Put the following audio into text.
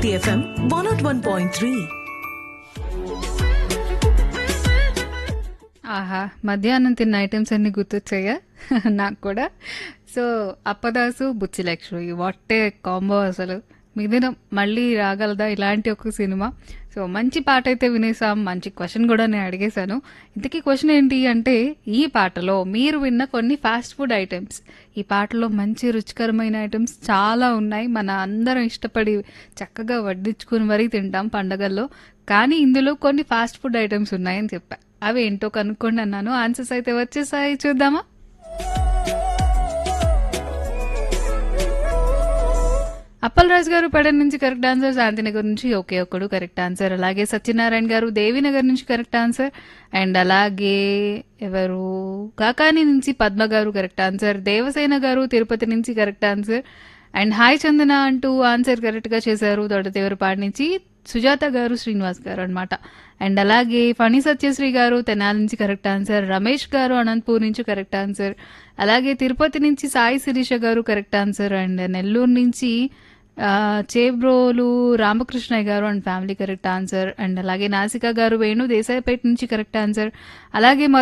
Hiti FM 101.3. ఆహా మధ్యాహ్నం తిన్న ఐటమ్స్ అన్ని గుర్తొచ్చాయా నాకు కూడా so Appadasu Buchilakshmi what a combo అసలు మిగిలిన మళ్ళీ రాగలదా ఇలాంటి ఒక సినిమా సో మంచి పాట అయితే వినేసాం మంచి క్వశ్చన్ కూడా నేను అడిగేశాను ఇంతకీ క్వశ్చన్ ఏంటి అంటే ఈ పాటలో మీరు విన్న కొన్ని ఫాస్ట్ ఫుడ్ ఐటమ్స్ ఈ పాటలో మంచి రుచికరమైన ఐటమ్స్ చాలా ఉన్నాయి మన అందరం ఇష్టపడి చక్కగా వడ్డించుకుని మరీ తింటాం పండగల్లో కానీ ఇందులో కొన్ని ఫాస్ట్ ఫుడ్ ఐటమ్స్ ఉన్నాయని చెప్పా అవి ఏంటో కనుక్కోండి అన్నాను ఆన్సర్స్ అయితే వచ్చేసాయి చూద్దామా అప్పలరాజు గారు పడన్ నుంచి కరెక్ట్ ఆన్సర్ శాంతినగర్ నుంచి ఒకే ఒక్కడు కరెక్ట్ ఆన్సర్ అలాగే సత్యనారాయణ గారు దేవినగర్ నుంచి కరెక్ట్ ఆన్సర్ అండ్ అలాగే ఎవరు కాకాని నుంచి పద్మ గారు కరెక్ట్ ఆన్సర్ దేవసేన గారు తిరుపతి నుంచి correct answer and hi Chandana అంటూ ఆన్సర్ కరెక్ట్ గా చేశారు తొడతేవరపాటి నుంచి సుజాత గారు శ్రీనివాస్ గారు అన్నమాట అండ్ అలాగే ఫణి సత్యశ్రీ గారు తెనాలి నుంచి కరెక్ట్ ఆన్సర్ రమేష్ గారు అనంతపూర్ నుంచి కరెక్ట్ ఆన్సర్ అలాగే తిరుపతి నుంచి సాయి శిరీష గారు కరెక్ట్ ఆన్సర్ అండ్ నెల్లూరు నుంచి ఆ, Chebrolu Ramakrishnaiah garu and family correct answer and అలాగే నాసికా గారు వేణు దేశాయిపేట నుంచి కరెక్ట్ ఆన్సర్ అలాగే